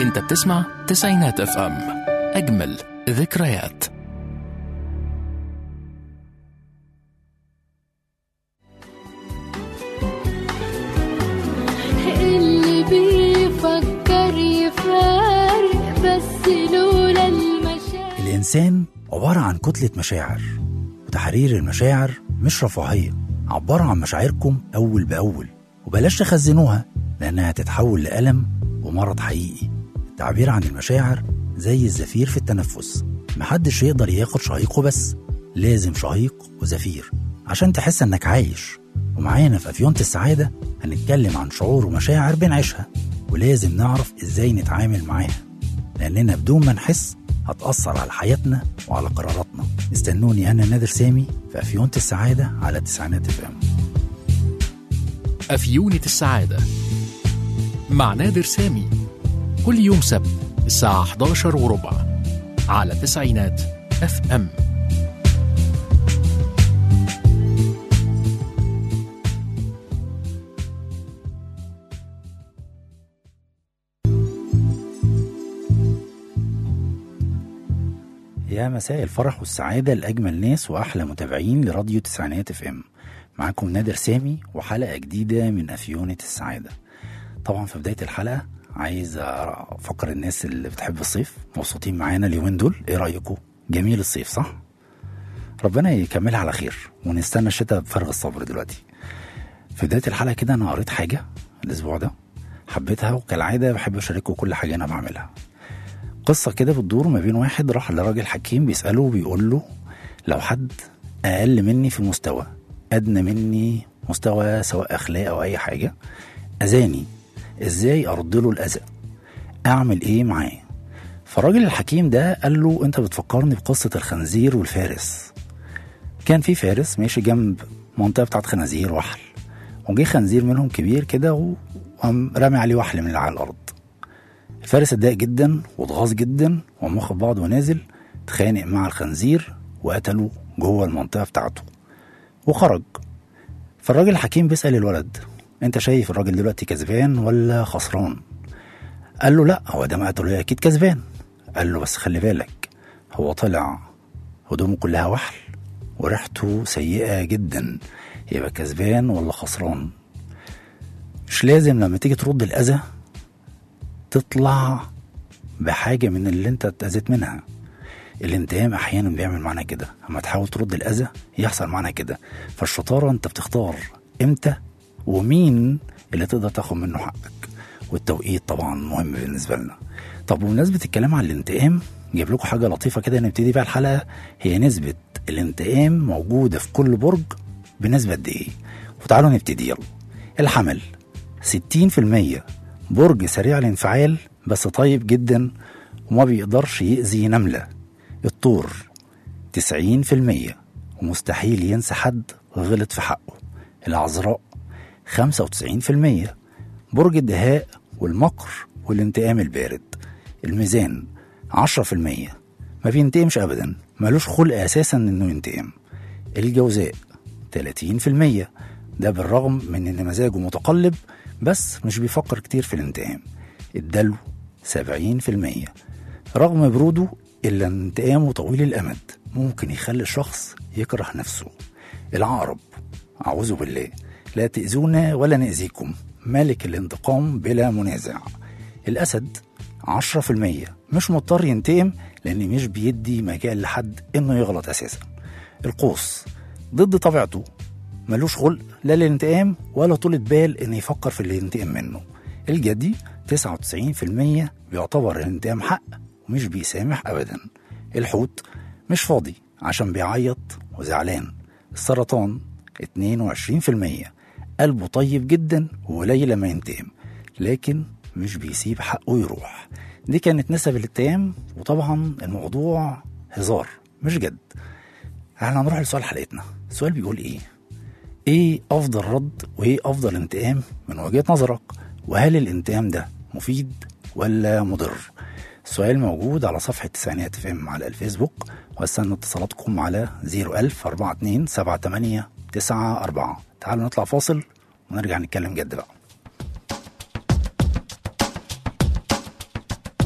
انت بتسمع تسعينات اف ام اجمل ذكريات اللي بيفكر يفارق بس لولا المشاعر الإنسان عبارة عن كتلة مشاعر وتحرير المشاعر مش رفاهية عبروا عن مشاعركم أول بأول وبلاش تخزنوها لأنها هتتحول لألم ومرض حقيقي التعبير عن المشاعر زي الزفير في التنفس محدش يقدر ياخد شهيقه بس لازم شهيق وزفير عشان تحس انك عايش ومعانا في أفيونة السعادة هنتكلم عن شعور ومشاعر بنعيشها ولازم نعرف ازاي نتعامل معاها لأننا بدون ما نحس هتأثر على حياتنا وعلى قراراتنا استنوني أنا نادر سامي في أفيونة السعادة على تسعينات اف ام أفيونة السعادة مع نادر سامي كل يوم سبت الساعة 11 وربع على تسعينات اف ام يا مساء الفرح والسعادة لأجمل ناس وأحلى متابعين لراديو تسعينات اف ام معاكم نادر سامي وحلقة جديدة من أفيونة السعادة طبعا في بداية الحلقة عايز أفكر الناس اللي بتحب الصيف مبسوطين معانا اليومين دول إيه رأيكم؟ جميل الصيف صح؟ ربنا يكملها على خير ونستنى الشتاء بفارغ الصبر دلوقتي في بداية الحلقة كده أنا قريت حاجة الأسبوع ده حبيتها وكالعادة بحب أشارككم كل حاجة أنا بعملها قصة كده بتدور ما بين واحد راح لراجل حكيم بيسأله وبيقول له لو حد أقل مني في المستوى أدنى مني مستوى سواء أخلاق أو أي حاجة أذاني إزاي أرد له الأذى أعمل إيه معاه فالراجل الحكيم ده قال له أنت بتفكرني بقصة الخنزير والفارس كان في فارس ماشي جنب منطقة بتاعت خنازير وحل وجه خنزير منهم كبير كده وقام رامي عليه وحل من اللي على الأرض الفارس اتضايق جدا واتغاظ جدا وقام واخد بعضه ونازل اتخانق مع الخنزير وقتله جوه المنطقه بتاعته وخرج فالراجل الحكيم بيسال الولد انت شايف الراجل دلوقتي كسبان ولا خسران قال له لا هو ده ما قتله اكيد كسبان قال له بس خلي بالك هو طلع هدومه كلها وحل وريحته سيئه جدا يبقى كسبان ولا خسران مش لازم لما تيجي ترد الاذى تطلع بحاجه من اللي انت اتاذيت منها الانتقام احيانا بيعمل معانا كده اما تحاول ترد الاذى يحصل معانا كده فالشطاره انت بتختار امتى ومين اللي تقدر تاخد منه حقك والتوقيت طبعا مهم بالنسبه لنا طب بمناسبه الكلام عن الانتقام جايب لكم حاجه لطيفه كده نبتدي بيها الحلقه هي نسبه الانتقام موجوده في كل برج بنسبه قد ايه وتعالوا نبتدي يلا الحمل 60% برج سريع الانفعال بس طيب جدا وما بيقدرش يأذي نملة الطور 90% ومستحيل ينسى حد غلط في حقه العذراء 95% برج الدهاء والمكر والانتقام البارد الميزان 10% ما بينتقمش أبدا ملوش خلق أساسا إنه ينتقم الجوزاء 30% ده بالرغم من إن مزاجه متقلب بس مش بيفكر كتير في الانتقام الدلو 70% رغم بروده إلا انتقامه طويل الأمد ممكن يخلي الشخص يكره نفسه العقرب أعوذ بالله لا تأذونا ولا نأذيكم ملك الانتقام بلا منازع الأسد 10% مش مضطر ينتقم لأن مش بيدي مجال لحد إنه يغلط أساسا القوس ضد طبيعته ملوش خلق لا للانتقام ولا طولة بال إن يفكر في اللي ينتقم منه الجدي 99% بيعتبر الانتقام حق ومش بيسامح أبدا الحوت مش فاضي عشان بيعيط وزعلان السرطان 22% قلبه طيب جدا وقليل لما ينتقم لكن مش بيسيب حقه يروح دي كانت نسب الاتهام وطبعا الموضوع هزار مش جد احنا هنروح لسؤال حلقتنا السؤال بيقول ايه ايه افضل رد وايه افضل انتقام من وجهة نظرك وهل الانتقام ده مفيد ولا مضر السؤال موجود على صفحة تسعينات اف ام على الفيسبوك واستنى اتصالاتكم على 01000 42 78 94 تعالوا نطلع فاصل ونرجع نتكلم جد بقى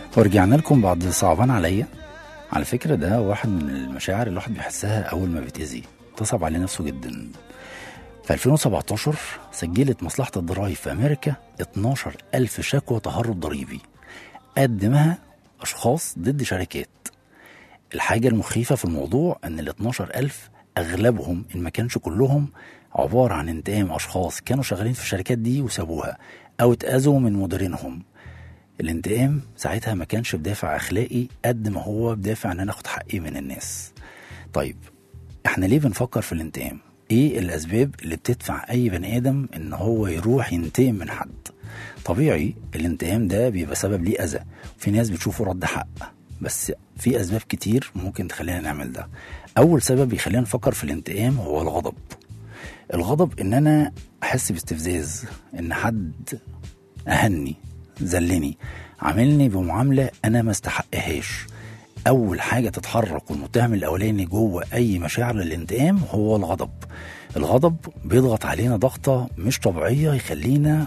ورجعنا لكم بعد صعبان عليا على فكرة ده واحد من المشاعر اللي الواحد بيحسها أول ما بيتأذي تصعب عليه نفسه جدا في 2017 سجلت مصلحة الضرائب في أمريكا 12 ألف شكوى تهرب ضريبي قدمها أشخاص ضد شركات الحاجة المخيفة في الموضوع أن ال 12 ألف أغلبهم إن ما كانش كلهم عبارة عن انتقام أشخاص كانوا شغالين في الشركات دي وسابوها أو اتأذوا من مديرينهم الانتقام ساعتها ما كانش بدافع أخلاقي قد ما هو بدافع إن أنا آخد حقي من الناس طيب احنا ليه بنفكر في الانتقام ايه الاسباب اللي بتدفع اي بني ادم ان هو يروح ينتقم من حد طبيعي الانتقام ده بيبقى سبب ليه اذى في ناس بتشوفه رد حق بس في اسباب كتير ممكن تخلينا نعمل ده اول سبب يخلينا نفكر في الانتقام هو الغضب الغضب ان انا احس باستفزاز ان حد اهني ذلني عاملني بمعامله انا ما استحقهاش اول حاجه تتحرك والمتهم الاولاني جوه اي مشاعر الانتقام هو الغضب الغضب بيضغط علينا ضغطه مش طبيعيه يخلينا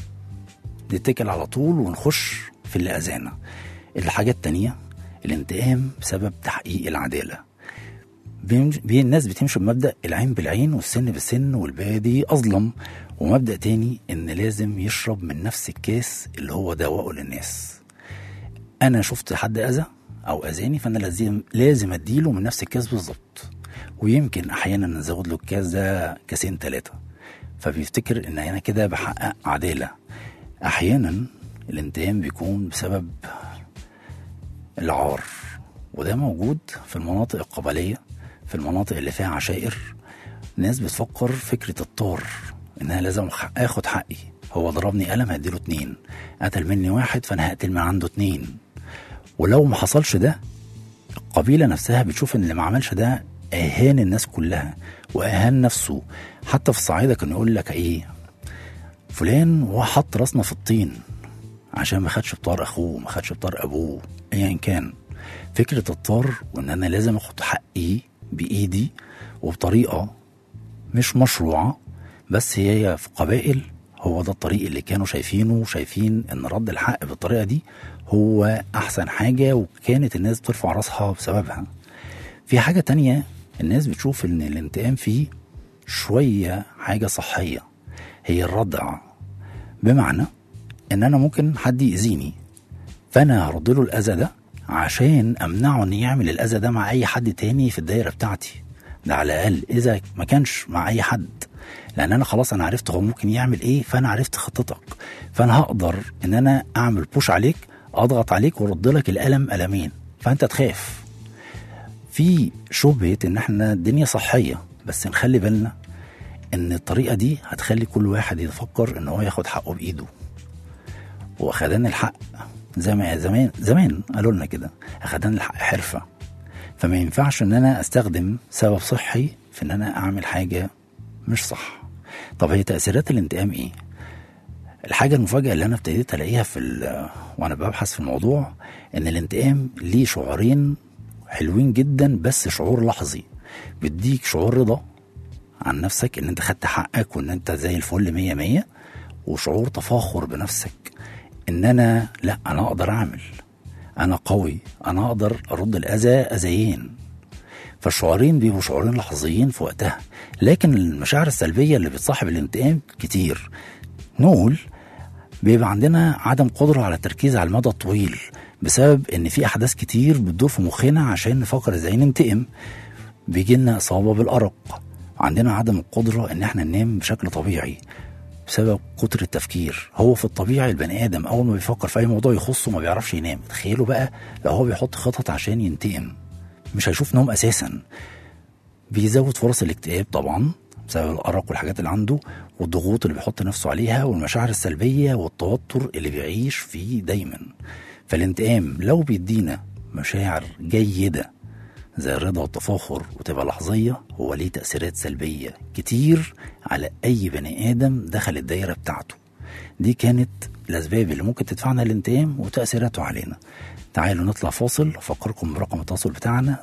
نتكل على طول ونخش في اللي اذانا الحاجه التانيه الانتقام بسبب تحقيق العداله بيمج- بي الناس بتمشي بمبدا العين بالعين والسن بالسن والبادي اظلم ومبدا تاني ان لازم يشرب من نفس الكاس اللي هو دواءه للناس انا شفت حد اذى او اذاني فانا لازم لازم اديله من نفس الكاس بالظبط ويمكن احيانا نزود له الكاس ده كاسين ثلاثه فبيفتكر ان انا كده بحقق عداله احيانا الانتقام بيكون بسبب العار وده موجود في المناطق القبليه في المناطق اللي فيها عشائر ناس بتفكر فكره الطار ان انا لازم خ- اخد حقي هو ضربني قلم هديله اتنين قتل مني واحد فانا هقتل من عنده اتنين ولو ما حصلش ده القبيله نفسها بتشوف ان اللي ما عملش ده اهان الناس كلها واهان نفسه حتى في الصعيده كان يقول لك ايه فلان هو حط راسنا في الطين عشان ما خدش بطار اخوه ما خدش بطار ابوه ايا كان فكره الطار وان انا لازم اخد حقي بايدي وبطريقه مش مشروعه بس هي في قبائل هو ده الطريق اللي كانوا شايفينه وشايفين ان رد الحق بالطريقه دي هو احسن حاجه وكانت الناس بترفع راسها بسببها في حاجه تانية الناس بتشوف ان الانتقام فيه شويه حاجه صحيه هي الردع بمعنى ان انا ممكن حد يأذيني فانا هرد له الاذى ده عشان امنعه ان يعمل الاذى ده مع اي حد تاني في الدايره بتاعتي ده على الاقل اذا ما كانش مع اي حد لان انا خلاص انا عرفت هو ممكن يعمل ايه فانا عرفت خطتك فانا هقدر ان انا اعمل بوش عليك اضغط عليك وارد لك الالم المين فانت تخاف في شبهه ان احنا الدنيا صحيه بس نخلي بالنا ان الطريقه دي هتخلي كل واحد يفكر ان هو ياخد حقه بايده واخدان الحق زي ما زمان زمان قالوا لنا كده اخدان الحق حرفه فما ينفعش ان انا استخدم سبب صحي في ان انا اعمل حاجه مش صح طب هي تاثيرات الانتقام ايه الحاجه المفاجاه اللي انا ابتديت الاقيها في ال- وانا ببحث في الموضوع ان الانتقام ليه شعورين حلوين جدا بس شعور لحظي بيديك شعور رضا عن نفسك ان انت خدت حقك وان انت زي الفل مية مية وشعور تفاخر بنفسك ان انا لا انا اقدر اعمل انا قوي انا اقدر ارد الاذى اذيين فالشعورين بيبقوا شعورين لحظيين في وقتها لكن المشاعر السلبيه اللي بتصاحب الانتقام كتير نقول بيبقى عندنا عدم قدره على التركيز على المدى الطويل بسبب ان في احداث كتير بتدور في مخنا عشان نفكر ازاي ننتقم بيجي لنا اصابه بالارق عندنا عدم القدره ان احنا ننام بشكل طبيعي بسبب كتر التفكير هو في الطبيعي البني ادم اول ما بيفكر في اي موضوع يخصه ما بيعرفش ينام تخيلوا بقى لو هو بيحط خطط عشان ينتقم مش هيشوف نوم اساسا بيزود فرص الاكتئاب طبعا بسبب الارق والحاجات اللي عنده والضغوط اللي بيحط نفسه عليها والمشاعر السلبيه والتوتر اللي بيعيش فيه دايما فالانتقام لو بيدينا مشاعر جيده زي الرضا والتفاخر وتبقى لحظيه هو ليه تاثيرات سلبيه كتير على اي بني ادم دخل الدايره بتاعته دي كانت الاسباب اللي ممكن تدفعنا للانتقام وتاثيراته علينا تعالوا نطلع فاصل افكركم برقم التواصل بتاعنا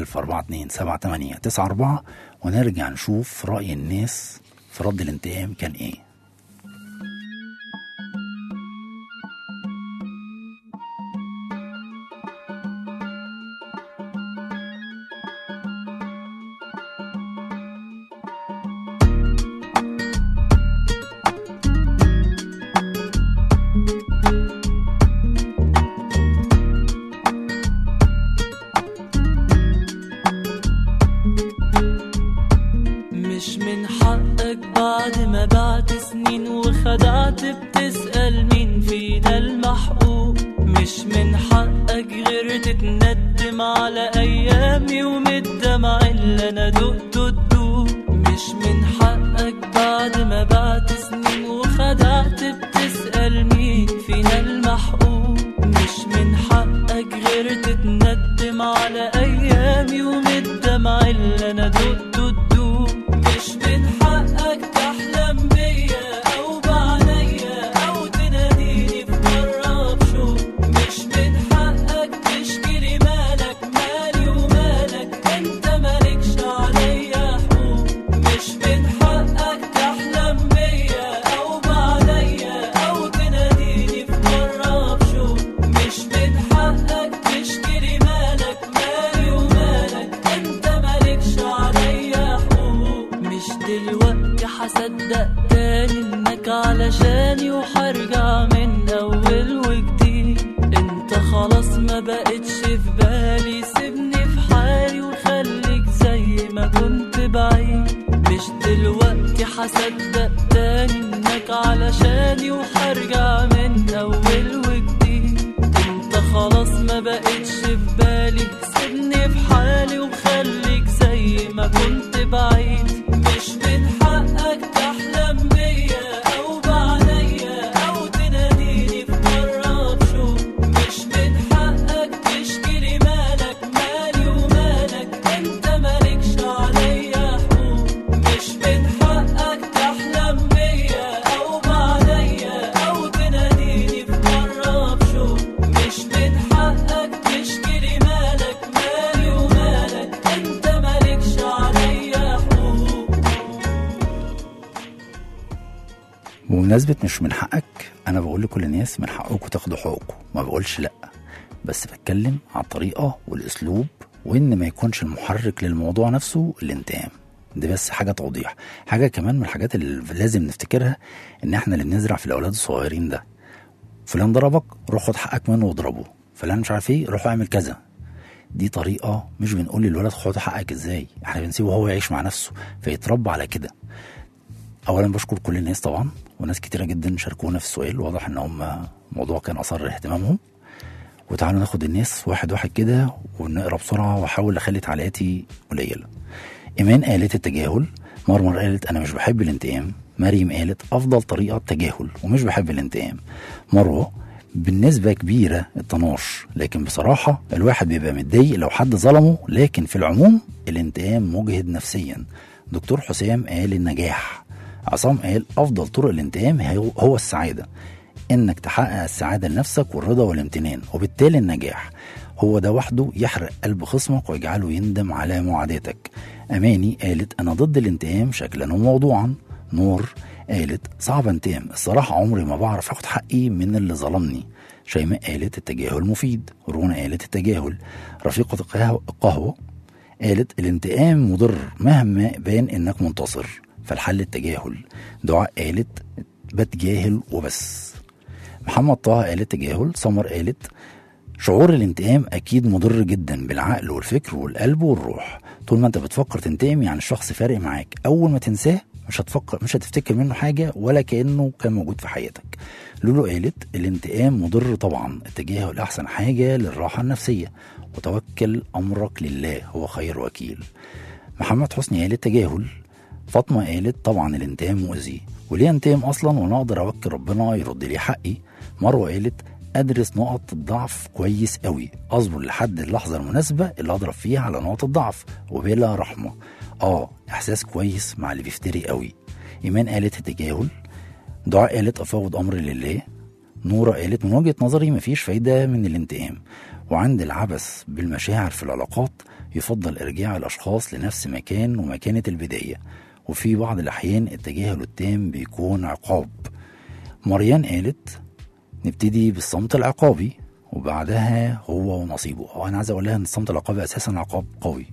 010427894 ونرجع نشوف راي الناس في رد الانتقام كان ايه مش من حقك بعد ما بعت سنين وخدعت بتسأل مين فينا المحقوق مش من حقك غير تتندم على أيامي ومن الدمع اللي أنا دقته تدوق مش من حقك بعد ما بعت سنين وخدعت بتسأل مين فينا المحقوق مش من حقك غير تتندم على أيامي ومن الدمع اللي أنا دقته تدوق مش من حقك تحلم بيا أو بعليا أو تناديني في مرة بشوق مش من حقك تشكي لي مالك مالي ومالك أنت مالكش عليا حقوق مش من حقك تحلم بيا أو بعليا أو تناديني في مرة بشوق مش من حقك تشكي لي مالك مالي ومالك أنت مالكش عليا حقوق مش دلوقتي هصدق تاني إنك علشاني وهرجع من أول وجديد انت خلاص ما بقتش في بالي سيبني في حالي وخليك زي ما كنت بعيد مش دلوقتي هصدق تاني انك علشاني وهرجع من اول وجديد انت خلاص ما بقتش في بالي سيبني في حالي وخليك زي ما كنت بعيد مش من حقك تحلم بيا او بعليا او تناديني في مرة بشوق مش من حقك تشكي لي مالك مالي ومالك انت مالكش عليا حقوق مش من حقك تحلم بيا او بعليا او تناديني في مرة بشوق مش من حقك تشكي لي مالك مالي ومالك انت مالكش عليا حقوق بمناسبة مش من حقك أنا بقول لكل الناس من حقكم تاخدوا حقوقكم ما بقولش لأ بس بتكلم عن الطريقة والأسلوب وإن ما يكونش المحرك للموضوع نفسه الانتقام دي بس حاجة توضيح حاجة كمان من الحاجات اللي لازم نفتكرها إن إحنا اللي بنزرع في الأولاد الصغيرين ده فلان ضربك روح خد حقك منه واضربه فلان مش عارف ايه روح اعمل كذا دي طريقة مش بنقول للولد خد حقك ازاي احنا بنسيبه هو يعيش مع نفسه فيتربى على كده اولا بشكر كل الناس طبعا وناس كتيره جدا شاركونا في السؤال واضح ان هم موضوع كان اثار اهتمامهم وتعالوا ناخد الناس واحد واحد كده ونقرا بسرعه واحاول اخلي تعليقاتي قليله ايمان قالت التجاهل مرمر قالت انا مش بحب الانتقام مريم قالت افضل طريقه التجاهل ومش بحب الانتقام مروه بالنسبة كبيرة الطناش لكن بصراحة الواحد بيبقى متضايق لو حد ظلمه لكن في العموم الانتقام مجهد نفسيا دكتور حسام قال النجاح عصام قال أفضل طرق الانتقام هو هو السعادة إنك تحقق السعادة لنفسك والرضا والامتنان وبالتالي النجاح هو ده وحده يحرق قلب خصمك ويجعله يندم على معاداتك أماني قالت أنا ضد الانتقام شكلا وموضوعا نور قالت صعب انتقام الصراحة عمري ما بعرف اخد حقي من اللي ظلمني شيماء قالت التجاهل مفيد رونا قالت التجاهل رفيقة القهوة- القهوة قالت الانتقام مضر مهما بان انك منتصر فالحل التجاهل دعاء قالت بتجاهل وبس محمد طه قالت تجاهل سمر قالت شعور الانتقام اكيد مضر جدا بالعقل والفكر والقلب والروح طول ما انت بتفكر تنتقم يعني الشخص فارق معاك اول ما تنساه مش هتفكر مش هتفتكر منه حاجه ولا كانه كان موجود في حياتك لولو قالت الانتقام مضر طبعا التجاهل احسن حاجه للراحه النفسيه وتوكل امرك لله هو خير وكيل محمد حسني قال التجاهل فاطمه قالت طبعا الانتقام مؤذي وليه انتقم اصلا وانا اقدر اوكل ربنا يرد لي حقي مروه قالت ادرس نقط الضعف كويس قوي اصبر لحد اللحظه المناسبه اللي اضرب فيها على نقط الضعف وبلا رحمه اه احساس كويس مع اللي بيفتري قوي ايمان قالت التجاهل دعاء قالت افوض امري لله نورة قالت من وجهة نظري مفيش فايدة من الانتقام وعند العبث بالمشاعر في العلاقات يفضل إرجاع الأشخاص لنفس مكان ومكانة البداية وفي بعض الأحيان التجاهل التام بيكون عقاب مريان قالت نبتدي بالصمت العقابي وبعدها هو ونصيبه هو أنا عايز أقول لها إن الصمت العقابي أساسا عقاب قوي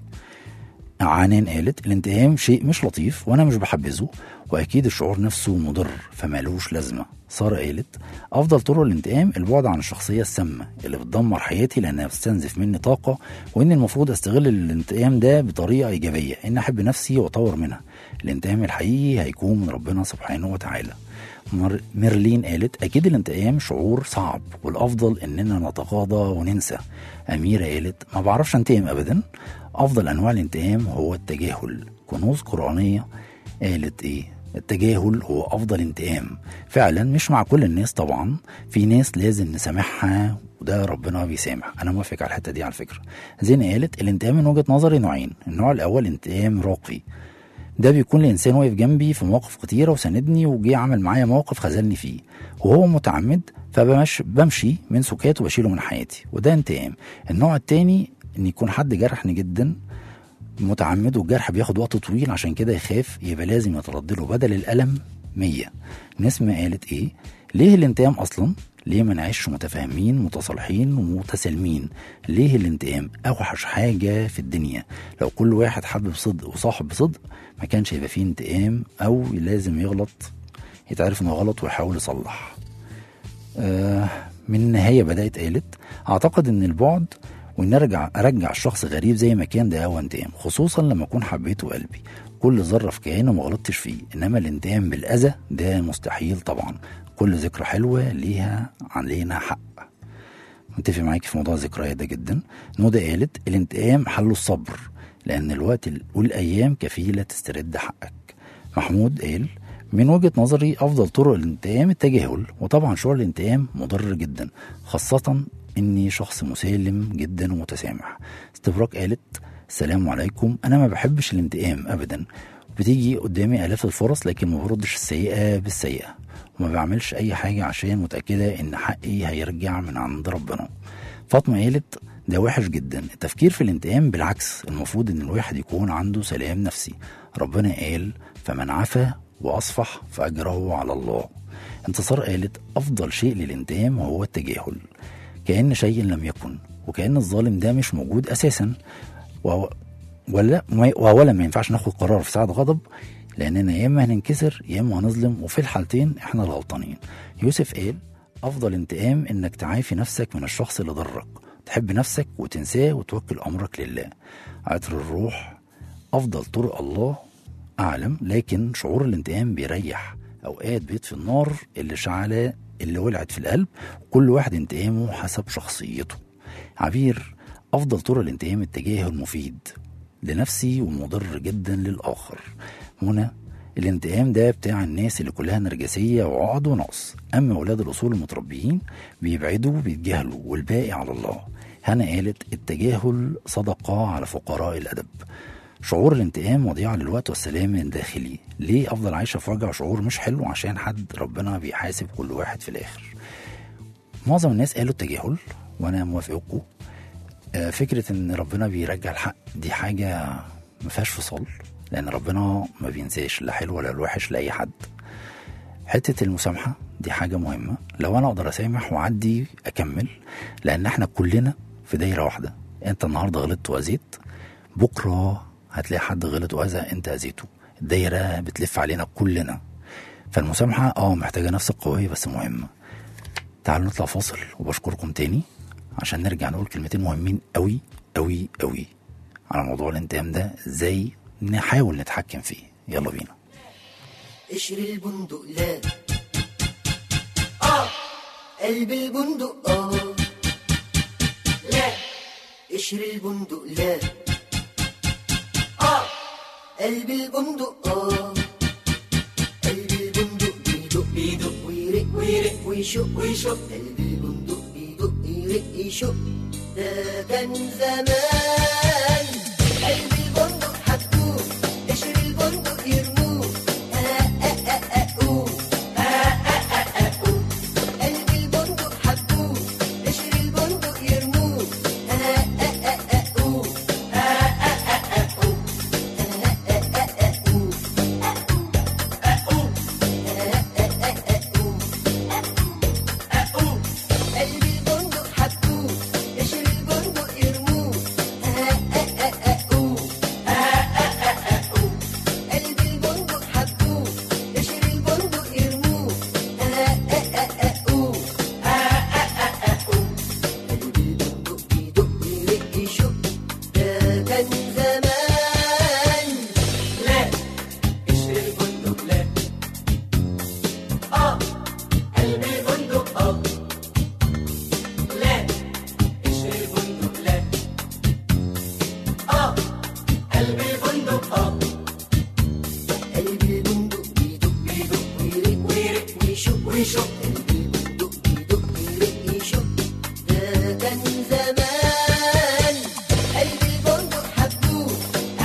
عنان قالت الانتقام شيء مش لطيف وانا مش بحبذه واكيد الشعور نفسه مضر فمالوش لازمه ساره قالت افضل طرق الانتقام البعد عن الشخصيه السامه اللي بتدمر حياتي لانها بتستنزف مني طاقه وان المفروض استغل الانتقام ده بطريقه ايجابيه ان احب نفسي واطور منها الانتقام الحقيقي هيكون من ربنا سبحانه وتعالى مر... ميرلين قالت أكيد الانتقام شعور صعب والأفضل إننا نتغاضى وننسى أميرة قالت ما بعرفش انتقم أبدا أفضل أنواع الانتقام هو التجاهل كنوز قرآنية قالت إيه التجاهل هو أفضل انتقام فعلا مش مع كل الناس طبعا في ناس لازم نسامحها وده ربنا بيسامح أنا موافق على الحتة دي على فكرة زين قالت الانتقام من وجهة نظري نوعين النوع الأول انتقام راقي ده بيكون الانسان واقف جنبي في مواقف كتيره وساندني وجي عمل معايا موقف خذلني فيه وهو متعمد فبمشي بمشي من سكات وبشيله من حياتي وده انتقام النوع التاني ان يكون حد جرحني جدا متعمد والجرح بياخد وقت طويل عشان كده يخاف يبقى لازم يترد له بدل الألم مية نسمة قالت ايه ليه الانتقام اصلا ليه ما نعيش متفاهمين متصالحين ومتسالمين ليه الانتقام اوحش حاجة في الدنيا لو كل واحد حب بصدق وصاحب بصدق ما كانش هيبقى فيه انتقام او لازم يغلط يتعرف انه غلط ويحاول يصلح آه من النهاية بدأت قالت أعتقد إن البعد وإن أرجع أرجع الشخص غريب زي ما كان ده هو انتقام خصوصا لما أكون حبيته قلبي كل ذرة في كيانه ما غلطتش فيه إنما الانتقام بالأذى ده مستحيل طبعا كل ذكرى حلوة ليها علينا حق متفق معاكي في موضوع الذكريات ده جدا نودة قالت الانتقام حله الصبر لأن الوقت والأيام كفيلة تسترد حقك محمود قال من وجهة نظري أفضل طرق الانتقام التجاهل وطبعا شعور الانتقام مضر جدا خاصة إني شخص مسالم جدا ومتسامح استبراك قالت السلام عليكم أنا ما بحبش الانتقام أبدا بتيجي قدامي آلاف الفرص لكن ما بردش السيئة بالسيئة وما بعملش أي حاجة عشان متأكدة إن حقي هيرجع من عند ربنا فاطمة قالت ده وحش جدا التفكير في الانتقام بالعكس المفروض ان الواحد يكون عنده سلام نفسي ربنا قال فمن عفا واصفح فاجره على الله انتصار قالت افضل شيء للانتقام هو التجاهل كان شيء لم يكن وكان الظالم ده مش موجود اساسا و... ولا واولا ما ينفعش ناخد قرار في ساعه غضب لاننا يا اما هننكسر يا اما هنظلم وفي الحالتين احنا الغلطانين يوسف قال افضل انتقام انك تعافي نفسك من الشخص اللي ضرك تحب نفسك وتنساه وتوكل امرك لله عطر الروح افضل طرق الله اعلم لكن شعور الانتقام بيريح اوقات بيطفي النار اللي شعلة اللي ولعت في القلب وكل واحد انتقامه حسب شخصيته عبير افضل طرق الانتقام التجاهل مفيد لنفسي ومضر جدا للاخر منى الانتقام ده بتاع الناس اللي كلها نرجسية وعقد ونقص أما ولاد الأصول المتربيين بيبعدوا وبيتجاهلوا والباقي على الله هنا قالت التجاهل صدقة على فقراء الأدب شعور الانتقام وضياع للوقت والسلام الداخلي ليه أفضل عايشة في وجع شعور مش حلو عشان حد ربنا بيحاسب كل واحد في الآخر معظم الناس قالوا التجاهل وأنا موافقكم آه، فكرة إن ربنا بيرجع الحق دي حاجة ما فيهاش فصال لأن ربنا ما بينساش لا حلو ولا الوحش لأي حد حتة المسامحة دي حاجة مهمة لو أنا أقدر أسامح وأعدي أكمل لأن إحنا كلنا في دايرة واحدة أنت النهاردة غلطت وأذيت بكرة هتلاقي حد غلط وأذى أنت أذيته الدايرة بتلف علينا كلنا فالمسامحة اه محتاجة نفس قوية بس مهمة تعالوا نطلع فاصل وبشكركم تاني عشان نرجع نقول كلمتين مهمين قوي قوي قوي على موضوع الانتقام ده ازاي نحاول نتحكم فيه يلا بينا قشر البندق لا اه قلب البندق اه لا قشر البندق لا اه قلب البندق اه قلب البندق بيدق بيدق ويرق ويرق ويشق ويشق قلب البندق بيدق يرق يشق ده كان زمان قلب البندق حطوه قشر البندق يرموه قلب البندق حطوه قشر البندق يرموه قلب البندق حطوه قشر البندق يرموه يشق قلب البندق بيدق ويرق يشق ده كان زمان قلب البندق حبوه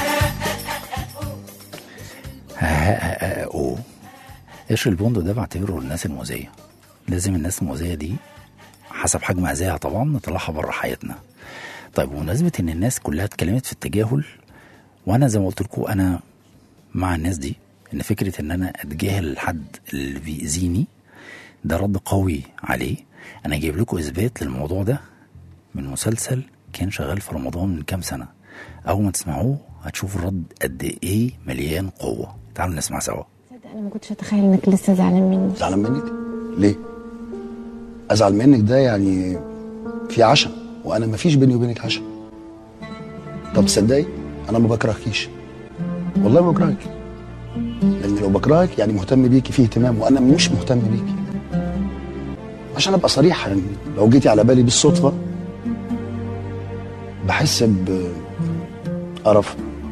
او قشر البندق ده بعتبره للناس المؤذيه لازم الناس المؤذيه دي حسب حجم اذاها طبعا نطلعها بره حياتنا طيب بمناسبه ان الناس كلها اتكلمت في التجاهل وانا زي ما قلت لكم انا مع الناس دي ان فكره ان انا اتجاهل الحد اللي بيأذيني ده رد قوي عليه انا جايب لكم اثبات للموضوع ده من مسلسل كان شغال في رمضان من كام سنه اول ما تسمعوه هتشوفوا الرد قد ايه مليان قوه تعالوا نسمع سوا تصدق انا ما كنتش اتخيل انك لسه زعلان مني زعلان منك؟ ليه؟ ازعل منك ده يعني في عشم وانا ما فيش بيني وبينك عشم طب تصدقي انا ما بكرهكيش والله ما بكرهك لان لو بكرهك يعني مهتم بيكي فيه اهتمام وانا مش مهتم بيكي عشان ابقى صريح يعني لو جيتي على بالي بالصدفه بحس بقرف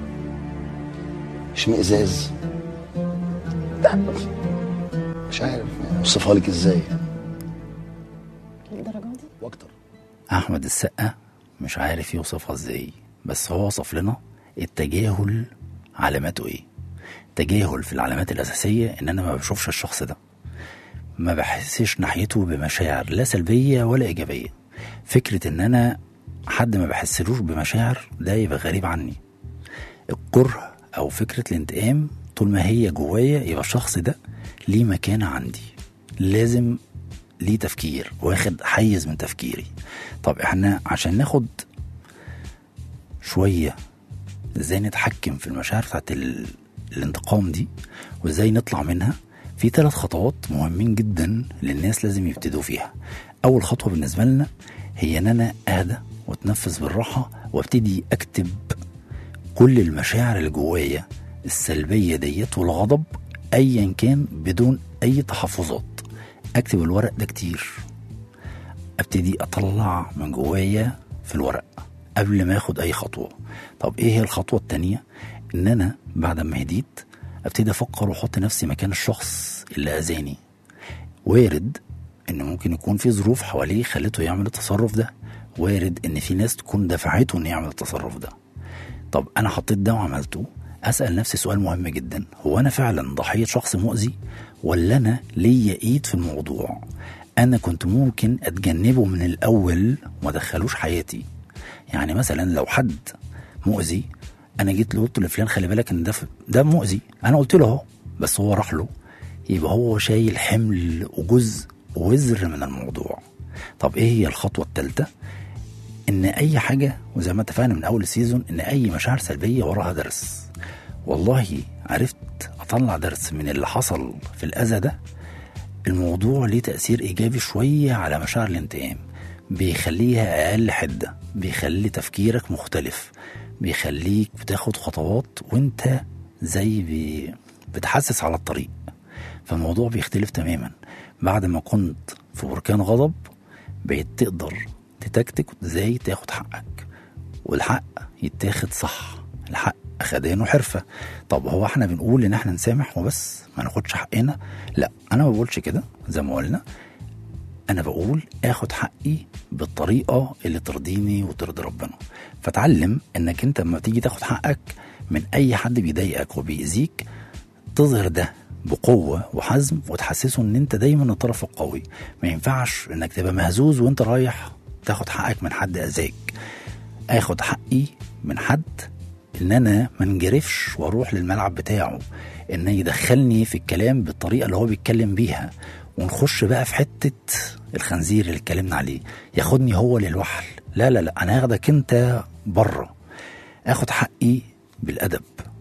اشمئزاز لا مش عارف اوصفها لك ازاي للدرجه دي واكتر احمد السقا مش عارف يوصفها ازاي بس هو وصف لنا التجاهل علاماته ايه تجاهل في العلامات الاساسيه ان انا ما بشوفش الشخص ده ما بحسش ناحيته بمشاعر لا سلبيه ولا ايجابيه فكره ان انا حد ما بحسلوش بمشاعر ده يبقى غريب عني الكره او فكره الانتقام طول ما هي جوايا يبقى الشخص ده ليه مكانه عندي لازم ليه تفكير واخد حيز من تفكيري طب احنا عشان ناخد شويه ازاي نتحكم في المشاعر بتاعت ال... الانتقام دي وازاي نطلع منها في ثلاث خطوات مهمين جدا للناس لازم يبتدوا فيها اول خطوه بالنسبه لنا هي ان انا اهدى واتنفس بالراحه وابتدي اكتب كل المشاعر اللي جوايا السلبيه ديت والغضب ايا كان بدون اي تحفظات اكتب الورق ده كتير ابتدي اطلع من جوايا في الورق قبل ما اخد اي خطوه طب ايه هي الخطوه التانية ان انا بعد ما هديت ابتدي افكر واحط نفسي مكان الشخص اللي اذاني وارد ان ممكن يكون في ظروف حواليه خلته يعمل التصرف ده وارد ان في ناس تكون دفعته انه يعمل التصرف ده طب انا حطيت ده وعملته اسال نفسي سؤال مهم جدا هو انا فعلا ضحيه شخص مؤذي ولا انا ليا ايد في الموضوع انا كنت ممكن اتجنبه من الاول وما ادخلوش حياتي يعني مثلا لو حد مؤذي انا جيت له قلت لفلان خلي بالك ان ده ف- ده مؤذي انا قلت له اهو بس هو راح له يبقى هو شايل حمل وجزء وزر من الموضوع طب ايه هي الخطوه الثالثه ان اي حاجه وزي ما اتفقنا من اول السيزون ان اي مشاعر سلبيه وراها درس والله عرفت اطلع درس من اللي حصل في الاذى ده الموضوع ليه تأثير إيجابي شوية على مشاعر الانتقام بيخليها أقل حدة بيخلي تفكيرك مختلف بيخليك بتاخد خطوات وانت زي بي بتحسس على الطريق فالموضوع بيختلف تماما بعد ما كنت في بركان غضب بقيت تقدر تتكتك ازاي تاخد حقك والحق يتاخد صح الحق اخدان وحرفه طب هو احنا بنقول ان احنا نسامح وبس ما ناخدش حقنا لا انا ما بقولش كده زي ما قلنا انا بقول اخد حقي بالطريقه اللي ترضيني وترضي ربنا فتعلم انك انت لما تيجي تاخد حقك من اي حد بيضايقك وبيأذيك تظهر ده بقوة وحزم وتحسسه ان انت دايما الطرف القوي ما ينفعش انك تبقى مهزوز وانت رايح تاخد حقك من حد اذاك اخد حقي من حد ان انا ما انجرفش واروح للملعب بتاعه ان يدخلني في الكلام بالطريقه اللي هو بيتكلم بيها ونخش بقى في حته الخنزير اللي اتكلمنا عليه ياخدني هو للوحل لا لا لا انا هاخدك انت بره اخد حقي بالادب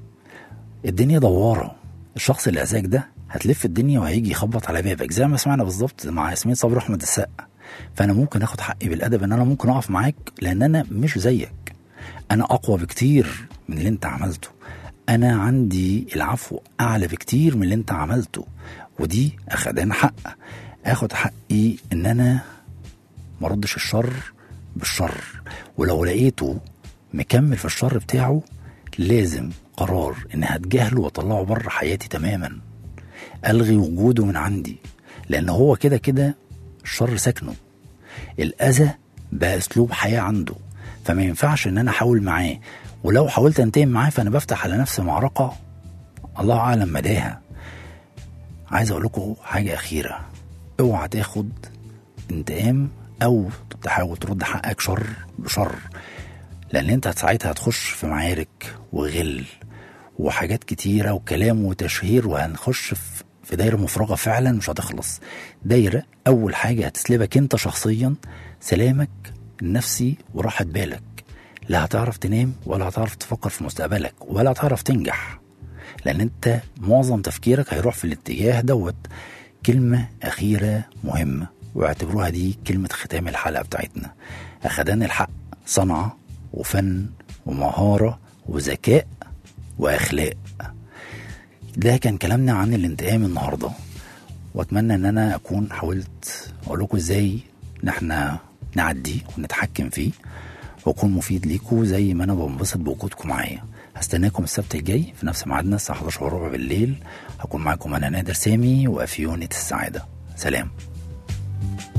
الدنيا دواره الشخص اللي اذاك ده هتلف الدنيا وهيجي يخبط على بابك زي ما سمعنا بالظبط مع ياسمين صبري واحمد السقا فانا ممكن اخد حقي بالادب ان انا ممكن اقف معاك لان انا مش زيك انا اقوى بكتير من اللي انت عملته انا عندي العفو اعلى بكتير من اللي انت عملته ودي اخدان حق اخد حقي ان انا ما ردش الشر بالشر ولو لقيته مكمل في الشر بتاعه لازم قرار ان هتجاهله واطلعه بره حياتي تماما الغي وجوده من عندي لان هو كده كده الشر سكنه الاذى بقى اسلوب حياه عنده فما ينفعش ان انا احاول معاه ولو حاولت انتقم معاه فانا بفتح على نفسي معركه الله اعلم مداها عايز اقول لكم حاجه اخيره اوعى تاخد انتقام او تحاول ترد حقك شر بشر لان انت ساعتها هتخش في معارك وغل وحاجات كتيره وكلام وتشهير وهنخش في في دايره مفرغه فعلا مش هتخلص دايره اول حاجه هتسلبك انت شخصيا سلامك النفسي وراحه بالك لا هتعرف تنام ولا هتعرف تفكر في مستقبلك ولا هتعرف تنجح لان انت معظم تفكيرك هيروح في الاتجاه دوت كلمه اخيره مهمه واعتبروها دي كلمه ختام الحلقه بتاعتنا اخدان الحق صنعه وفن ومهاره وذكاء واخلاق ده كان كلامنا عن الانتقام النهارده واتمنى ان انا اكون حاولت اقول لكم ازاي ان احنا نعدي ونتحكم فيه واكون مفيد ليكم زي ما انا بنبسط بوجودكم معايا هستناكم السبت الجاي في نفس ميعادنا الساعه 11 وربع بالليل هكون معاكم انا نادر سامي وافي يونت السعاده سلام